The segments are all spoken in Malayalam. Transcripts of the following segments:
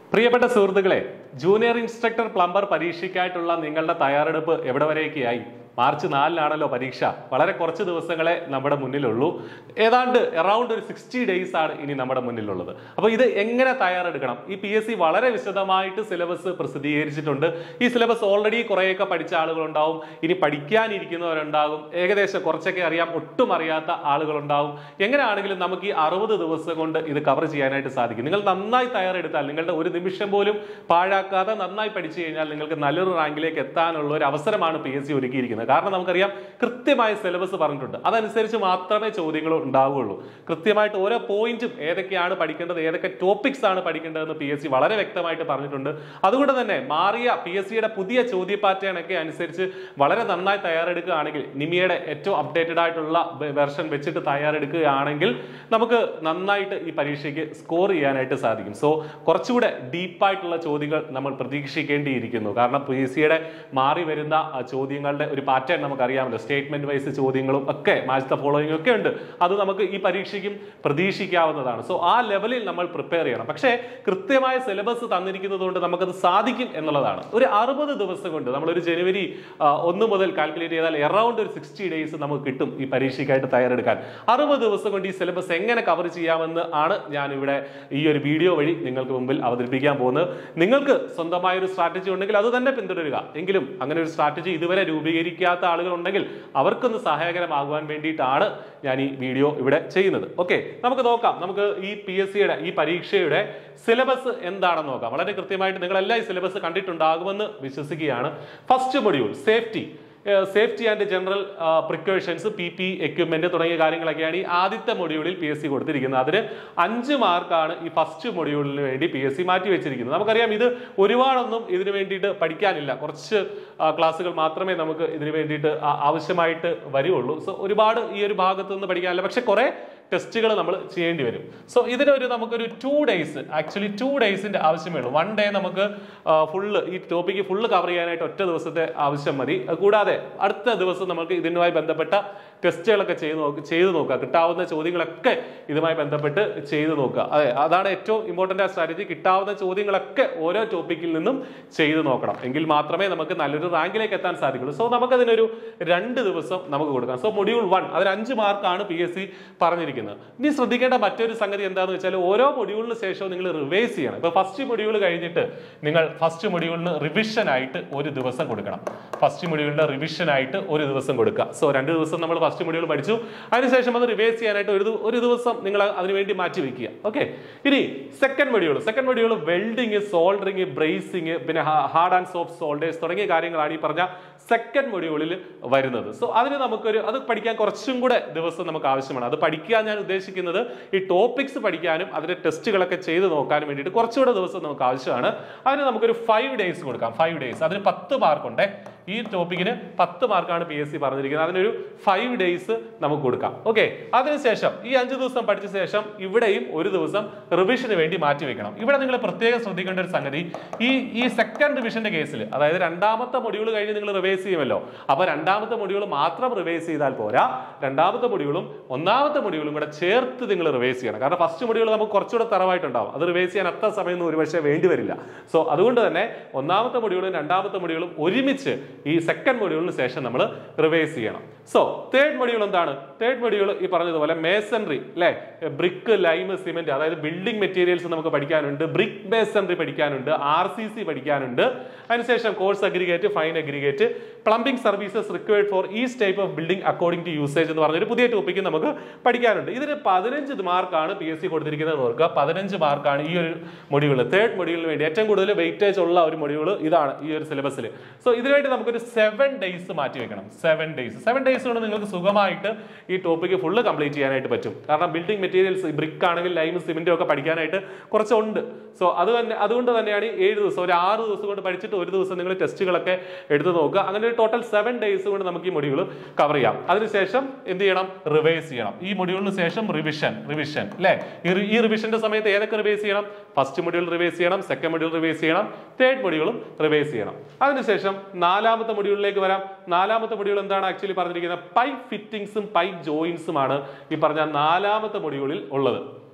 പ്രിയപ്പെട്ട സുഹൃത്തുക്കളെ ജൂനിയർ ഇൻസ്ട്രക്ടർ പ്ലംബർ പരീക്ഷയ്ക്കായിട്ടുള്ള നിങ്ങളുടെ തയ്യാറെടുപ്പ് എവിടെ വരെയൊക്കെയായി മാർച്ച് നാലിനാണല്ലോ പരീക്ഷ വളരെ കുറച്ച് ദിവസങ്ങളെ നമ്മുടെ മുന്നിലുള്ളൂ ഏതാണ്ട് അറൗണ്ട് ഒരു സിക്സ്റ്റി ഡേയ്സ് ആണ് ഇനി നമ്മുടെ മുന്നിലുള്ളത് അപ്പോൾ ഇത് എങ്ങനെ തയ്യാറെടുക്കണം ഈ പി എസ് സി വളരെ വിശദമായിട്ട് സിലബസ് പ്രസിദ്ധീകരിച്ചിട്ടുണ്ട് ഈ സിലബസ് ഓൾറെഡി കുറേയൊക്കെ പഠിച്ച ആളുകളുണ്ടാവും ഇനി പഠിക്കാനിരിക്കുന്നവരുണ്ടാകും ഏകദേശം കുറച്ചൊക്കെ അറിയാം ഒട്ടും അറിയാത്ത ആളുകളുണ്ടാവും എങ്ങനെയാണെങ്കിലും നമുക്ക് ഈ അറുപത് ദിവസം കൊണ്ട് ഇത് കവർ ചെയ്യാനായിട്ട് സാധിക്കും നിങ്ങൾ നന്നായി തയ്യാറെടുത്താൽ നിങ്ങളുടെ ഒരു നിമിഷം പോലും പാഴാക്കാതെ നന്നായി പഠിച്ചു കഴിഞ്ഞാൽ നിങ്ങൾക്ക് നല്ലൊരു റാങ്കിലേക്ക് എത്താനുള്ള ഒരു അവസരമാണ് പി എസ് സി ഒരുക്കിയിരിക്കുന്നത് കാരണം നമുക്കറിയാം കൃത്യമായ സിലബസ് പറഞ്ഞിട്ടുണ്ട് അതനുസരിച്ച് മാത്രമേ ചോദ്യങ്ങൾ ഉണ്ടാവുകയുള്ളൂ കൃത്യമായിട്ട് ഓരോ പോയിന്റും ഏതൊക്കെയാണ് പഠിക്കേണ്ടത് ഏതൊക്കെ ടോപ്പിക്സ് ആണ് പഠിക്കേണ്ടതെന്ന് പി എസ് സി വളരെ വ്യക്തമായിട്ട് പറഞ്ഞിട്ടുണ്ട് അതുകൊണ്ട് തന്നെ മാറിയ പി എസ് സിയുടെ പുതിയ ചോദ്യ പാറ്റേൺ ഒക്കെ അനുസരിച്ച് വളരെ നന്നായി തയ്യാറെടുക്കുകയാണെങ്കിൽ നിമിയുടെ ഏറ്റവും അപ്ഡേറ്റഡ് ആയിട്ടുള്ള വെർഷൻ വെച്ചിട്ട് തയ്യാറെടുക്കുകയാണെങ്കിൽ നമുക്ക് നന്നായിട്ട് ഈ പരീക്ഷയ്ക്ക് സ്കോർ ചെയ്യാനായിട്ട് സാധിക്കും സോ കുറച്ചുകൂടെ ഡീപ്പായിട്ടുള്ള ചോദ്യങ്ങൾ നമ്മൾ പ്രതീക്ഷിക്കേണ്ടിയിരിക്കുന്നു കാരണം പി എസ് സിയുടെ മാറി വരുന്ന ആ, ചോദ്യങ്ങളുടെ ഒരു പാറ്റേൺ നമുക്കറിയാമല്ലോ സ്റ്റേറ്റ്മെന്റ് വൈസ് ചോദ്യങ്ങളും ഒക്കെ മാച്ച് ദ ഫോളോയിങ് ഒക്കെ ഉണ്ട് അത് നമുക്ക് ഈ പരീക്ഷയ്ക്കും പ്രതീക്ഷിക്കാവുന്നതാണ് സോ ആ ലെവലിൽ നമ്മൾ പ്രിപ്പയർ ചെയ്യണം പക്ഷേ കൃത്യമായ സിലബസ് തന്നിരിക്കുന്നത് കൊണ്ട് നമുക്കത് സാധിക്കും എന്നുള്ളതാണ് ഒരു അറുപത് ദിവസം കൊണ്ട് നമ്മളൊരു ജനുവരി ആ, ഒന്ന് മുതൽ കാൽക്കുലേറ്റ് ചെയ്താൽ എറൗണ്ട് ഒരു സിക്സ്റ്റി ഡേയ്സ് നമുക്ക് കിട്ടും ഈ പരീക്ഷയ്ക്കായിട്ട് തയ്യാറെടുക്കാൻ അറുപത് ദിവസം കൊണ്ട് ഈ സിലബസ് എങ്ങനെ കവർ ചെയ്യാമെന്ന് ആണ് ഞാൻ ഇവിടെ ഈ ഒരു വീഡിയോ വഴി നിങ്ങൾക്ക് മുമ്പിൽ അവതരിപ്പിക്കാൻ പോകുന്നത് നിങ്ങൾക്ക് സ്വന്തമായ ഒരു സ്ട്രാറ്റജി ഉണ്ടെങ്കിൽ അത് തന്നെ പിന്തുടരുക എങ്കിലും അങ്ങനെ ഒരു സ്ട്രാറ്റജി ഇതുവരെ രൂപീകരിക്കാത്ത ആളുകൾ ഉണ്ടെങ്കിൽ അവർക്കൊന്ന് സഹായകരമാകുവാൻ വേണ്ടിയിട്ടാണ് ഞാൻ ഈ വീഡിയോ ഇവിടെ ചെയ്യുന്നത് ഓക്കെ നമുക്ക് നോക്കാം നമുക്ക് ഈ പി എസ് സിയുടെ ഈ പരീക്ഷയുടെ സിലബസ് എന്താണെന്ന് നോക്കാം വളരെ കൃത്യമായിട്ട് നിങ്ങളെല്ലാം ഈ സിലബസ് കണ്ടിട്ടുണ്ടാകുമെന്ന് വിശ്വസിക്കുകയാണ് first module safety safety and general precautions P P equipment തുടങ്ങിയ കാര്യങ്ങളൊക്കെയാണ് ഈ ആദ്യത്തെ മൊഡ്യൂളിൽ പി എസ് സി കൊടുത്തിരിക്കുന്നത് അതിന് അഞ്ച് മാർക്കാണ് ഈ ഫസ്റ്റ് മൊഡ്യൂളിന് വേണ്ടി പി എസ് സി മാറ്റി വെച്ചിരിക്കുന്നത് നമുക്കറിയാം ഇത് ഒരുപാടൊന്നും ഇതിനു വേണ്ടിയിട്ട് പഠിക്കാനില്ല കുറച്ച് ആ, ക്ലാസ്സുകൾ മാത്രമേ നമുക്ക് ഇതിനു വേണ്ടിയിട്ട് ആ- ആവശ്യമായിട്ട് വരുള്ളൂ സോ ഒരുപാട് ഈ ഒരു ഭാഗത്ത് നിന്ന് പഠിക്കാനില്ല പക്ഷെ കുറെ ടെസ്റ്റുകൾ നമ്മൾ ചെയ്യേണ്ടി വരും സോ ഇതിനൊരു നമുക്കൊരു ടു ഡേയ്സ് ആക്ച്വലി ടു ഡേയ്സിന്റെ ആവശ്യമേ ഉള്ളൂ വൺ ഡേ നമുക്ക് ഫുള്ള് ഈ ടോപ്പിക്ക് ഫുള്ള് കവർ ചെയ്യാനായിട്ട് ഒറ്റ ദിവസത്തെ ആവശ്യം മതി അത് കൂടാതെ അടുത്ത ദിവസം നമുക്ക് ഇതിനുമായി ബന്ധപ്പെട്ട ടെസ്റ്റുകളൊക്കെ ചെയ്ത് നോക്ക് ചെയ്ത് നോക്കുക കിട്ടാവുന്ന ചോദ്യങ്ങളൊക്കെ ഇതുമായി ബന്ധപ്പെട്ട് ചെയ്ത് നോക്കുക അതെ അതാണ് ഏറ്റവും ഇമ്പോർട്ടൻ്റ് ആ സ്ട്രാറ്റജി കിട്ടാവുന്ന ചോദ്യങ്ങളൊക്കെ ഓരോ ടോപ്പിക്കിൽ നിന്നും ചെയ്ത് നോക്കണം എങ്കിൽ മാത്രമേ നമുക്ക് നല്ലൊരു റാങ്കിലേക്ക് എത്താൻ സാധിക്കുള്ളൂ സോ നമുക്കതിനൊരു രണ്ട് ദിവസം നമുക്ക് കൊടുക്കാം സോ മൊഡ്യൂൾ വൺ അതിന് അഞ്ച് മാർക്കാണ് പി എസ് സി പറഞ്ഞിരിക്കുന്നത് ഇനി ശ്രദ്ധിക്കേണ്ട മറ്റൊരു സംഗതി എന്താണെന്ന് വെച്ചാൽ ഓരോ മൊഡ്യൂളിന് ശേഷവും നിങ്ങൾ റിവൈസ് ചെയ്യണം ഇപ്പൊ ഫസ്റ്റ് മൊഡ്യൂൾ കഴിഞ്ഞിട്ട് നിങ്ങൾ ഫസ്റ്റ് മൊഡ്യൂളിന് റിവിഷൻ ആയിട്ട് ഒരു ദിവസം കൊടുക്കണം ഫസ്റ്റ് മൊഡ്യൂളിന്റെ റിവിഷൻ ആയിട്ട് ഒരു ദിവസം കൊടുക്കുക സോ രണ്ട് ദിവസം നമ്മൾ ഫസ്റ്റ് മൊഡ്യൂൾ പഠിച്ചു അതിനുശേഷം അത് റിവൈസ് ചെയ്യാനായിട്ട് ഒരു ദി- ഒരു ദിവസം നിങ്ങൾ അതിനുവേണ്ടി മാറ്റി വെക്കുക ഓക്കെ ഇനി second module second module welding soldering brazing പിന്നെ ഹാർഡ് ആൻഡ് സോഫ്റ്റ് സോൾഡേഴ്സ് തുടങ്ങിയ കാര്യങ്ങളാണ് ഈ പറഞ്ഞ സെക്കൻഡ് മൊഡ്യൂളിൽ വരുന്നത് സോ അതിന് നമുക്കൊരു അത് പഠിക്കാൻ കുറച്ചും കൂടെ ദിവസം നമുക്ക് ആവശ്യമാണ് അത് പഠിക്കാൻ ഞാൻ ഉദ്ദേശിക്കുന്നത് ഈ ടോപ്പിക്സ് പഠിക്കാനും അതിന്റെ ടെസ്റ്റുകളൊക്കെ ചെയ്ത് നോക്കാനും വേണ്ടിയിട്ട് കുറച്ചുകൂടെ ദിവസം നമുക്ക് ആവശ്യമാണ് അതിന് നമുക്കൊരു ഫൈവ് ഡേയ്സ് കൊടുക്കാം ഫൈവ് ഡേയ്സ് അതിന് പത്ത് മാർക്കുണ്ട് ഈ ടോപ്പിക്കിന് പത്ത് മാർക്കാണ് പി എസ് സി പറഞ്ഞിരിക്കുന്നത് അതിനൊരു ഫൈവ് ഡേയ്സ് നമുക്ക് കൊടുക്കാം ഓക്കെ അതിനുശേഷം ഈ അഞ്ച് ദിവസം പഠിച്ച ശേഷം ഇവിടെയും ഒരു ദിവസം റിവിഷന് വേണ്ടി മാറ്റി വെക്കണം ഇവിടെ നിങ്ങൾ പ്രത്യേകം ശ്രദ്ധിക്കേണ്ട ഒരു സംഗതി ഈ ഈ സെക്കൻഡ് റിവിഷന്റെ കേസിൽ അതായത് രണ്ടാമത്തെ മൊഡ്യൂൾ കഴിഞ്ഞ് നിങ്ങൾ റിവൈസ് ചെയ്യുമല്ലോ അപ്പൊ രണ്ടാമത്തെ മൊഡ്യൂൾ മാത്രം റിവൈസ് ചെയ്താൽ പോരാ രണ്ടാമത്തെ മൊഡ്യൂളും ഒന്നാമത്തെ മൊഡ്യൂളും കൂടെ ചേർത്ത് നിങ്ങൾ റിവൈസ് ചെയ്യണം കാരണം ഫസ്റ്റ് മൊഡ്യൂൾ നമുക്ക് കുറച്ചുകൂടെ തറവായിട്ടുണ്ടാവും അത് റിവൈസ് ചെയ്യാൻ അത്ര സമയമൊന്നും ഒരുപക്ഷെ വേണ്ടി വരില്ല സോ അതുകൊണ്ട് തന്നെ ഒന്നാമത്തെ മൊഡ്യൂളും രണ്ടാമത്തെ മൊഡ്യൂളും ഒരുമിച്ച് ഈ സെക്കൻഡ് മൊഡ്യൂളിന് ശേഷം നമ്മൾ റിവൈസ് ചെയ്യണം സോ തേർഡ് മൊഡ്യൂൾ എന്താണ് തേർഡ് മൊഡ്യൂൾ ഈ പറഞ്ഞതുപോലെ മേസൺറി അല്ലെ ബ്രിക്ക് ലൈം സിമെന്റ് അതായത് ബിൽഡിംഗ് മെറ്റീരിയൽസ് നമുക്ക് പഠിക്കാനുണ്ട് ബ്രിക്ക് മേസൺറി പഠിക്കാനുണ്ട് ആർ സി സി പഠിക്കാനുണ്ട് അതിനുശേഷം coarse aggregate fine aggregate plumbing services required for is type of building according to usage എന്ന് പറഞ്ഞൊരു പുതിയ ടോപ്പിക്ക് നമുക്ക് പഠിക്കാനുണ്ട് ഇതിന് പതിനഞ്ച് മാർക്കാണ് പി എസ് സി കൊടുത്തിരിക്കുന്നത് ഓർക്കുക പതിനഞ്ച് മാർക്കാണ് ഈ ഒരു മൊഡ്യൂൾ തേർഡ് മൊഡ്യൂളിന് വേണ്ടി ഏറ്റവും കൂടുതൽ വെയിറ്റേജ് ഉള്ള ഒരു മൊഡ്യൂൾ ഇതാണ് ഈ ഒരു സിലബസിൽ സോ ഇതിനുവേണ്ടി നമുക്കൊരു സെവൻ ഡേയ്സ് മാറ്റി വെക്കണം സെവൻ ഡേയ്സ് സെവൻ ഡേയ്സ് കൊണ്ട് നിങ്ങൾക്ക് സുഖമായിട്ട് ഈ ടോപ്പിക്ക് ഫുള്ള് കംപ്ലീറ്റ് ചെയ്യാനായിട്ട് പറ്റും കാരണം ബിൽഡിംഗ് മെറ്റീരിയൽസ് ബ്രിക്ക് ആണെങ്കിൽ ലൈം സിമെന്റും ഒക്കെ പഠിക്കാനായിട്ട് കുറച്ചുണ്ട് സോ അത് തന്നെ അതുകൊണ്ട് തന്നെയാണ് ഈ ഏഴ് ദിവസം ഒരു ആറ് ദിവസം കൊണ്ട് പഠിച്ചിട്ട് ഒരു ദിവസം നിങ്ങൾ ടെസ്റ്റുകളൊക്കെ എടുത്ത് നോക്കുക അങ്ങനെ ഒരു ടോട്ടൽ സെവൻ ഡേയ്സ് കൊണ്ട് നമുക്ക് ഈ മൊഡ്യൂൾ കവർ ചെയ്യാം അതിനുശേഷം എന്ത് ചെയ്യണം റിവൈസ് ചെയ്യണം ഈ മൊഡ്യൂളിന് ശേഷം റിവിഷൻ റിവിഷൻ അല്ലേ ഈ റി- ഈ റിവിഷന്റെ സമയത്ത് ഏതൊക്കെ റിവൈസ് ചെയ്യണം ഫസ്റ്റ് മൊഡ്യൂൾ റിവൈസ് ചെയ്യണം സെക്കൻഡ് മൊഡ്യൂൾ റിവൈസ് ചെയ്യണം തേർഡ് മൊഡ്യൂളും റിവൈസ് ചെയ്യണം അതിനുശേഷം നാലാമത്തെ മൊഡ്യൂളിലേക്ക് വരാം നാലാമത്തെ മൊഡ്യൂൾ എന്താണ് ആക്ച്വലി പറഞ്ഞിരിക്കുന്നത് പൈപ്പ് ഫിറ്റിംഗ്സും പൈപ്പ് ജോയിൻസും ആണ് ഈ പറഞ്ഞ നാലാമത്തെ മൊഡ്യൂളിൽ ഉള്ളത്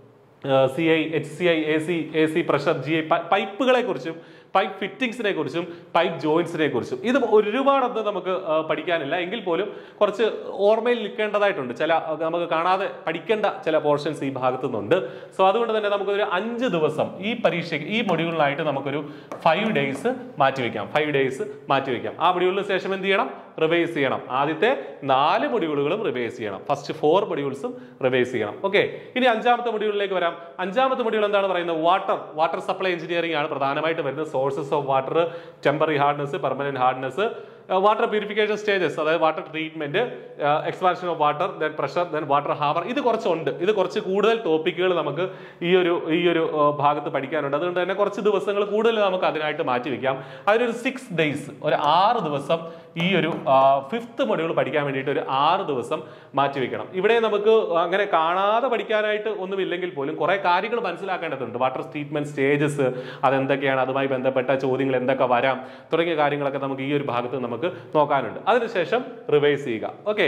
C I H C I A C A C pressure G I പൈപ്പുകളെ കുറിച്ചും പൈപ്പ് ഫിറ്റിംഗ്സിനെ കുറിച്ചും പൈപ്പ് ജോയിൻസിനെ കുറിച്ചും ഇത് ഒരുപാടൊന്നും നമുക്ക് ആ, പഠിക്കാനില്ല എങ്കിൽ പോലും കുറച്ച് ഓർമ്മയിൽ നിൽക്കേണ്ടതായിട്ടുണ്ട് ചില ആ, നമുക്ക് കാണാതെ പഠിക്കേണ്ട ചില പോർഷൻസ് ഈ ഭാഗത്തു നിന്നുണ്ട് സോ അതുകൊണ്ട് തന്നെ നമുക്കൊരു അഞ്ച് ദിവസം ഈ പരീക്ഷയ്ക്ക് ഈ മൊഡ്യൂളിനായിട്ട് നമുക്കൊരു ഫൈവ് ഡേയ്സ് മാറ്റിവെക്കാം ഫൈവ് ഡേയ്സ് മാറ്റിവെക്കാം ആ മൊഡ്യൂളിന് ശേഷം എന്ത് ചെയ്യണം റിവൈസ് ചെയ്യണം ആദ്യത്തെ നാല് മൊഡ്യൂളുകളും റിവൈസ് ചെയ്യണം ഫസ്റ്റ് ഫോർ മൊഡ്യൂൾസും റിവൈസ് ചെയ്യണം ഓക്കെ ഇനി അഞ്ചാമത്തെ മൊഡ്യൂളിലേക്ക് വരാം അഞ്ചാമത്തെ മൊഡ്യൂൾ എന്താണ് പറയുന്നത് വാട്ടർ വാട്ടർ സപ്ലൈ എഞ്ചിനീയറിംഗ് ആണ് പ്രധാനമായിട്ട് വരുന്നത് sources of water temporary hardness permanent hardness water purification stages അതായത് water treatment expansion of water then pressure then water hammer ഇത് കുറച്ചുണ്ട് ഇത് കുറച്ച് കൂടുതൽ ടോപ്പിക്കുകൾ നമുക്ക് ഈ ഒരു ഈ ഒരു ആ, ഭാഗത്ത് പഠിക്കാനുണ്ട് അതുകൊണ്ട് തന്നെ കുറച്ച് ദിവസങ്ങൾ കൂടുതൽ നമുക്ക് അതിനായിട്ട് മാറ്റി വെക്കാം അതിനൊരു സിക്സ് ഡേയ്സ് ഒരു ആറ് ദിവസം ഈ ഒരു ഫിഫ്ത്ത് മൊഡ്യൂൾ പഠിക്കാൻ വേണ്ടിയിട്ട് ഒരു ആറ് ദിവസം മാറ്റി വെക്കണം ഇവിടെ നമുക്ക് അങ്ങനെ കാണാതെ പഠിക്കാനായിട്ട് ഒന്നുമില്ലെങ്കിൽ പോലും കുറെ കാര്യങ്ങൾ മനസ്സിലാക്കേണ്ടതുണ്ട് വാട്ടർ ട്രീറ്റ്മെന്റ് സ്റ്റേജസ് അതെന്തൊക്കെയാണ് അതുമായി ബന്ധപ്പെട്ട ചോദ്യങ്ങൾ എന്തൊക്കെ വരാം തുടങ്ങിയ കാര്യങ്ങളൊക്കെ നമുക്ക് ഈ ഒരു ഭാഗത്ത് നമുക്ക് നോക്കാനുണ്ട് അതിനുശേഷം റിവൈസ് ചെയ്യുക ഓക്കെ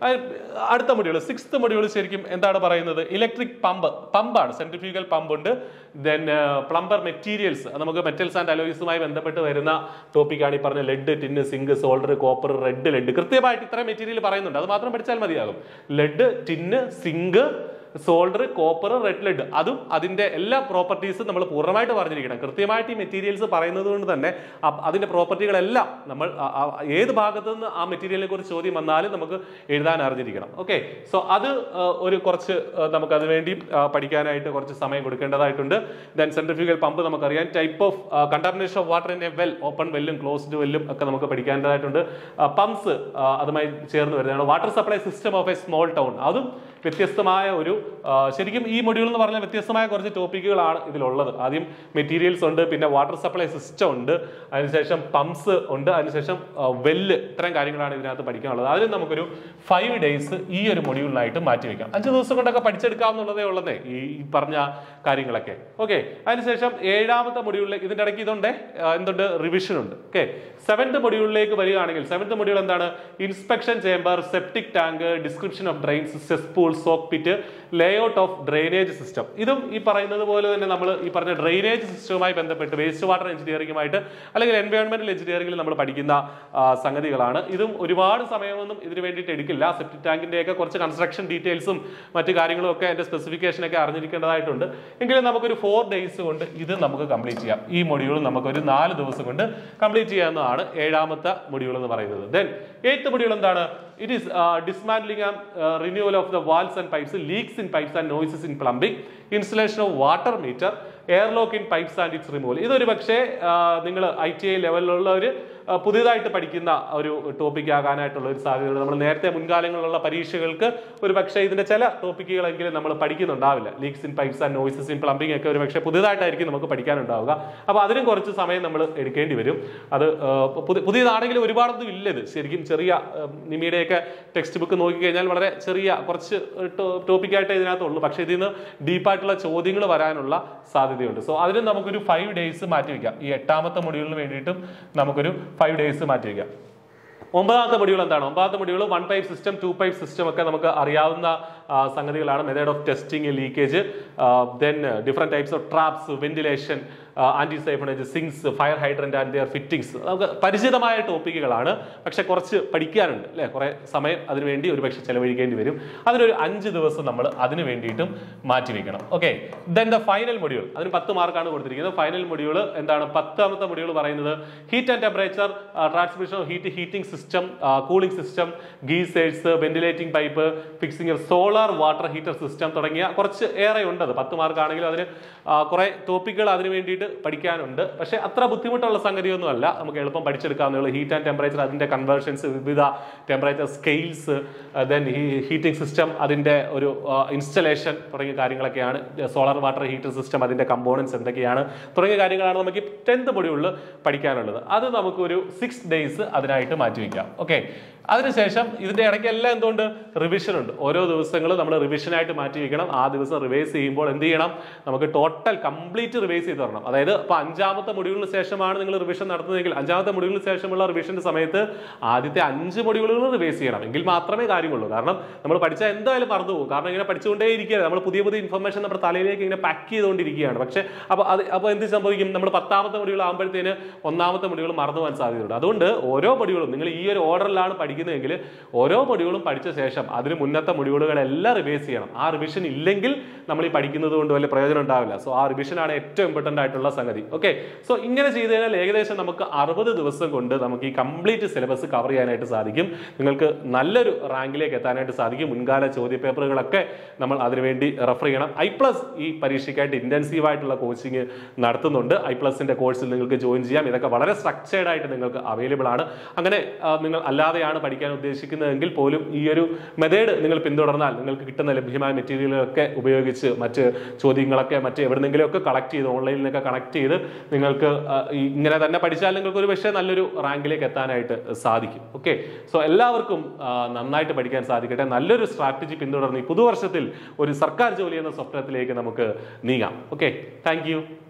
അടുത്ത മൊഡ്യൂൾ സിക്സ്ത് മൊഡ്യൂൾ ശരിക്കും എന്താണ് പറയുന്നത് ഇലക്ട്രിക് പമ്പ് പമ്പാണ് സെൻട്രിഫ്യൂഗൽ പമ്പ് ഉണ്ട് ദെൻ പ്ലംബർ മെറ്റീരിയൽസ് നമുക്ക് മെറ്റൽസ് ആൻഡ് അലോയ്സുമായി ബന്ധപ്പെട്ട് വരുന്ന ടോപ്പിക്കാണ് ഈ പറഞ്ഞ lead tin zinc solder copper red lead കൃത്യമായിട്ട് ഇത്ര മെറ്റീരിയൽ പറയുന്നുണ്ട് അത് മാത്രം പഠിച്ചാൽ മതിയാകും lead tin zinc solder copper red lead അതും അതിന്റെ എല്ലാ പ്രോപ്പർട്ടീസും നമ്മൾ പൂർണ്ണമായിട്ട് പറഞ്ഞിരിക്കണം കൃത്യമായിട്ട് ഈ മെറ്റീരിയൽസ് പറയുന്നത് കൊണ്ട് തന്നെ അ- അതിന്റെ പ്രോപ്പർട്ടികളെല്ലാം നമ്മൾ ആ- ആ- ഏത് ഭാഗത്തു നിന്ന് ആ മെറ്റീരിയലിനെ കുറിച്ച് ചോദ്യം വന്നാലും നമുക്ക് എഴുതാൻ അറിഞ്ഞിരിക്കണം ഓക്കെ സോ അത് ആ, ഒരു കുറച്ച് ആ, നമുക്ക് അതിനു വേണ്ടി ആ, പഠിക്കാനായിട്ട് കുറച്ച് സമയം കൊടുക്കേണ്ടതായിട്ടുണ്ട് ദെൻ സെൻട്രിഫ്യൂഗൽ പമ്പ് നമുക്കറിയാം type of contamination of water in a well open വെല്ലും ക്ലോസ്ഡ് വെല്ലും ഒക്കെ നമുക്ക് പഠിക്കേണ്ടതായിട്ടുണ്ട് പമ്പ്സ് അതുമായി ചേർന്ന് വരുന്നതാണ് water supply system of a small town അതും വ്യത്യസ്തമായ ഒരു ആ, ശരിക്കും ഈ മൊഡ്യൂൾ എന്ന് പറഞ്ഞാൽ വ്യത്യസ്തമായ കുറച്ച് ടോപ്പിക്കുകളാണ് ഇതിലുള്ളത് ആദ്യം മെറ്റീരിയൽസ് ഉണ്ട് പിന്നെ വാട്ടർ സപ്ലൈ സിസ്റ്റം ഉണ്ട് അതിനുശേഷം പമ്പ്സ് ഉണ്ട് അതിനുശേഷം വെല്ല് ഇത്തരം കാര്യങ്ങളാണ് ഇതിനകത്ത് പഠിക്കാനുള്ളത് അതിന് നമുക്കൊരു ഫൈവ് ഡേയ്സ് ഈ ഒരു മൊഡ്യൂളിനായിട്ട് മാറ്റി വെക്കാം അഞ്ച് ദിവസം കൊണ്ടൊക്കെ പഠിച്ചെടുക്കാവുന്നതേ ഉള്ളതേ ഈ ഈ പറഞ്ഞ കാര്യങ്ങളൊക്കെ ഓക്കെ അതിനുശേഷം ഏഴാമത്തെ മൊഡ്യൂളിലേക്ക് ഇതിന്റെ ഇടയ്ക്ക് ഇതുണ്ട് ആ, എന്തുണ്ട് റിവിഷൻ ഉണ്ട് ഓക്കെ സെവൻത് മൊഡ്യൂളിലേക്ക് വരികയാണെങ്കിൽ സെവൻത് മൊഡ്യൂൾ എന്താണ് inspection chamber septic tank description of drains cesspool soak pit layout of drainage system ഇതും ഈ പറയുന്നത് പോലെ തന്നെ നമ്മൾ ഈ പറഞ്ഞ ഡ്രെയിനേജ് സിസ്റ്റവുമായി ബന്ധപ്പെട്ട് വേസ്റ്റ് വാട്ടർ എഞ്ചിനീയറിംഗുമായിട്ട് അല്ലെങ്കിൽ എൻവയോൺമെന്റൽ എഞ്ചിനീയറിംഗിൽ നമ്മൾ പഠിക്കുന്ന ആ, സംഗതികളാണ് ഇതും ഒരുപാട് സമയമൊന്നും ഇതിന് വേണ്ടിയിട്ട് എടുക്കില്ല സെപ്റ്റിക് ടാങ്കിന്റെ ഒക്കെ കുറച്ച് കൺസ്ട്രക്ഷൻ ഡീറ്റെയിൽസും മറ്റു കാര്യങ്ങളും ഒക്കെ അതിന്റെ സ്പെസിഫിക്കേഷൻ ഒക്കെ അറിഞ്ഞിരിക്കേണ്ടതായിട്ടുണ്ട് എങ്കിലും നമുക്കൊരു ഫോർ ഡേയ്സ് കൊണ്ട് ഇത് നമുക്ക് കംപ്ലീറ്റ് ചെയ്യാം ഈ മൊഡ്യൂൾ നമുക്കൊരു നാല് ദിവസം കൊണ്ട് കംപ്ലീറ്റ് ചെയ്യാവുന്നതാണ് ഏഴാമത്തെ മൊഡ്യൂൾ എന്ന് പറയുന്നത് ദെൻ എയ്ത്ത് മൊഡ്യൂൾ എന്താണ് it is dismantling and renewal of the walls and pipes leaks in pipes and noises in plumbing installation of water meter airlock in pipes and its removal ഇതൊരു പക്ഷേ നിങ്ങൾ ഐ ടി ഐ ലെവലിലുള്ള ഒരു ആ, പുതിയതായിട്ട് പഠിക്കുന്ന ഒരു ടോപ്പിക് ആകാനായിട്ടുള്ള ഒരു സാധ്യതയുണ്ട് നമ്മൾ നേരത്തെ മുൻകാലങ്ങളിലുള്ള പരീക്ഷകൾക്ക് ഒരു പക്ഷേ ഇതിന്റെ ചില ടോപ്പിക്കുകളെങ്കിലും നമ്മൾ പഠിക്കുന്നുണ്ടാവില്ല leaks in pipes and noises in plumbing ഒക്കെ ഒരു പക്ഷേ പുതിയതായിട്ടായിരിക്കും നമുക്ക് പഠിക്കാനുണ്ടാവുക അപ്പോൾ അതിനും കുറച്ച് സമയം നമ്മൾ എടുക്കേണ്ടി വരും അത് ആ, പുതി- പുതിയതാണെങ്കിലും ഒരുപാടൊന്നും ഇല്ല ഇത് ശരിക്കും ചെറിയ ആ, നിമിയുടെയൊക്കെ ടെക്സ്റ്റ് ബുക്ക് നോക്കിക്കഴിഞ്ഞാൽ വളരെ ചെറിയ കുറച്ച് ടോപ്പിക്കായിട്ട് ഇതിനകത്തുള്ളൂ പക്ഷേ ഇതിൽ നിന്ന് ഡീപ്പായിട്ടുള്ള ചോദ്യങ്ങൾ വരാനുള്ള സാധ്യതയുണ്ട് സോ അതിന് നമുക്കൊരു ഫൈവ് ഡേയ്സ് മാറ്റി വയ്ക്കാം ഈ എട്ടാമത്തെ മൊഡ്യൂളിന് വേണ്ടിയിട്ടും നമുക്കൊരു ഫൈവ് ഡേയ്സ് മാറ്റി വയ്ക്കാം ഒമ്പതാമത്തെ മൊഡ്യൂൾ എന്താണ് ഒമ്പതാമത്തെ module one pipe system two pipe system ഒക്കെ നമുക്ക് അറിയാവുന്ന ആ, സംഗതികളാണ് method of testing leakage then different types of traps ventilation anti siphonage sinks fire hydrant and their fittings നമുക്ക് പരിചിതമായ ടോപ്പിക്കുകളാണ് പക്ഷെ കുറച്ച് പഠിക്കാനുണ്ട് അല്ലെ കുറെ സമയം അതിനുവേണ്ടി ഒരു പക്ഷെ ചെലവഴിക്കേണ്ടി വരും അതിനൊരു അഞ്ച് ദിവസം നമ്മൾ അതിന് വേണ്ടിയിട്ടും മാറ്റി വെക്കണം okay then the final module അതിന് പത്ത് മാർക്കാണ് കൊടുത്തിരിക്കുന്നത് ഫൈനൽ മൊഡ്യൂൾ എന്താണ് പത്താമത്തെ മൊഡ്യൂൾ പറയുന്നത് heat and temperature transmission of heat heating system cooling system geysers ventilating pipe fixing solar water heater system തുടങ്ങിയ കുറച്ച് ഏറെ ഉണ്ട് അത് പത്ത് മാർക്കാണെങ്കിലും അതിന് ആ, കുറെ ടോപ്പിക്കുകൾ അതിന് വേണ്ടിയിട്ട് പഠിക്കാനുണ്ട് പക്ഷേ അത്ര ബുദ്ധിമുട്ടുള്ള സംഗതിയൊന്നും അല്ല നമുക്ക് എളുപ്പം പഠിച്ചെടുക്കാവുന്നേ ഹീറ്റ് ആൻഡ് ടെമ്പറേച്ചർ അതിന്റെ കൺവേർഷൻസ് വിവിധ temperature scales then heating system അതിന്റെ ഒരു ഇൻസ്റ്റലേഷൻ തുടങ്ങിയ കാര്യങ്ങളൊക്കെയാണ് സോളാർ വാട്ടർ ഹീറ്റർ സിസ്റ്റം അതിന്റെ കമ്പോണൻസ് എന്തൊക്കെയാണ് തുടങ്ങിയ കാര്യങ്ങളാണ് നമുക്ക് ടെൻത്ത് മൊഡ്യൂളിൽ പഠിക്കാനുള്ളത് അത് നമുക്ക് ഒരു സിക്സ് ഡേയ്സ് അതിനായിട്ട് മാറ്റി വയ്ക്കാം ഓക്കെ അതിനുശേഷം ഇതിന്റെ ഇടയ്ക്ക് എല്ലാം എന്തുകൊണ്ട് റിവിഷൻ ഉണ്ട് ഓരോ ദിവസങ്ങൾ ദിവസങ്ങൾ നമ്മൾ റിവിഷനായിട്ട് മാറ്റി വയ്ക്കണം ആ ദിവസം റിവൈസ് ചെയ്യുമ്പോൾ എന്ത് ചെയ്യണം നമുക്ക് ടോട്ടൽ കംപ്ലീറ്റ് റിവൈസ് ചെയ്ത് തരണം അതായത് ഇപ്പൊ അഞ്ചാമത്തെ മൊഡ്യൂളിന് ശേഷമാണ് നിങ്ങൾ റിവിഷൻ നടത്തുന്നതെങ്കിൽ അഞ്ചാമത്തെ മൊഡ്യൂളിന് ശേഷമുള്ള റിവിഷന്റെ സമയത്ത് ആദ്യത്തെ അഞ്ച് മൊഡ്യൂളുകൾ റിവൈസ് ചെയ്യണം എങ്കിൽ മാത്രമേ കാര്യമുള്ളൂ കാരണം നമ്മൾ പഠിച്ചാൽ എന്തായാലും മറന്നു പോകും കാരണം ഇങ്ങനെ പഠിച്ചുകൊണ്ടേ ഇരിക്കുക നമ്മൾ പുതിയ പുതിയ ഇൻഫർമേഷൻ നമ്മുടെ തലയിലേക്ക് ഇങ്ങനെ പാക്ക് ചെയ്തുകൊണ്ടിരിക്കുകയാണ് പക്ഷേ അപ്പോൾ അത് അപ്പോൾ എന്ത് സംഭവിക്കും നമ്മൾ പത്താമത്തെ മൊഡ്യൂൾ ആകുമ്പോഴത്തേന് ഒന്നാമത്തെ മൊഡ്യൂൾ മറന്നു പോകാൻ സാധ്യതയുണ്ട് അതുകൊണ്ട് ഓരോ മൊഡ്യൂളും നിങ്ങൾ ഈ ഒരു ഓർഡറിലാണ് പഠിക്കുന്നതെങ്കിൽ ഓരോ മൊഡ്യൂളും പഠിച്ച ശേഷം അതിന് മുന്നത്തെ മൊഡ്യൂളുകളെല്ലാം റിവൈസ് ചെയ്യണം ആ റിവിഷൻ ഇല്ലെങ്കിൽ നമ്മൾ ഈ പഠിക്കുന്നത് കൊണ്ട് വലിയ പ്രയോജനം ഉണ്ടാവില്ല സോ ആ റിവിഷനാണ് ഏറ്റവും ഇമ്പോർട്ടൻ്റ് ആയിട്ടുള്ള സംഗതി ഓക്കെ സോ ഇങ്ങനെ ചെയ്ത് കഴിഞ്ഞാൽ ഏകദേശം നമുക്ക് അറുപത് ദിവസം കൊണ്ട് നമുക്ക് ഈ കംപ്ലീറ്റ് സിലബസ് കവർ ചെയ്യാനായിട്ട് സാധിക്കും നിങ്ങൾക്ക് നല്ലൊരു റാങ്കിലേക്ക് എത്താനായിട്ട് സാധിക്കും മുൻകാല ചോദ്യ പേപ്പറുകളൊക്കെ നമ്മൾ അതിനുവേണ്ടി റെഫർ ചെയ്യണം ഐ പ്ലസ് ഈ പരീക്ഷയ്ക്കായിട്ട് ഇന്റൻസീവ് ആയിട്ടുള്ള കോച്ചിങ് നടത്തുന്നുണ്ട് ഐ പ്ലസിന്റെ കോഴ്സിൽ നിങ്ങൾക്ക് ജോയിൻ ചെയ്യാം ഇതൊക്കെ വളരെ സ്ട്രക്ചേർഡ് ആയിട്ട് നിങ്ങൾക്ക് അവൈലബിൾ ആണ് അങ്ങനെ ആ, നിങ്ങൾ അല്ലാതെയാണ് പഠിക്കാൻ ഉദ്ദേശിക്കുന്നതെങ്കിൽ പോലും ഈ ഒരു മെത്തേഡ് നിങ്ങൾ പിന്തുടർന്നാൽ നിങ്ങൾക്ക് കിട്ടുന്ന ലഭ്യമായ മെറ്റീരിയലുകളൊക്കെ ഉപയോഗിച്ച് മറ്റ് ചോദ്യങ്ങളൊക്കെ മറ്റ് എവിടെന്നെങ്കിലുമൊക്കെ കളക്ട് ചെയ്ത് ഓൺലൈനിൽ നിന്നൊക്കെ കണക്ട് ചെയ്ത് നിങ്ങൾക്ക് ആ, ഈ ഇങ്ങനെ തന്നെ പഠിച്ചാൽ നിങ്ങൾക്ക് ഒരു പക്ഷേ നല്ലൊരു റാങ്കിലേക്ക് എത്താനായിട്ട് സാധിക്കും ഓക്കെ സോ എല്ലാവർക്കും ആ, നന്നായിട്ട് പഠിക്കാൻ സാധിക്കട്ടെ നല്ലൊരു സ്ട്രാറ്റജി പിന്തുടർന്ന് ഈ പുതുവർഷത്തിൽ ഒരു സർക്കാർ ജോലി എന്ന സ്വപ്നത്തിലേക്ക് നമുക്ക് നീങ്ങാം ഓക്കെ താങ്ക്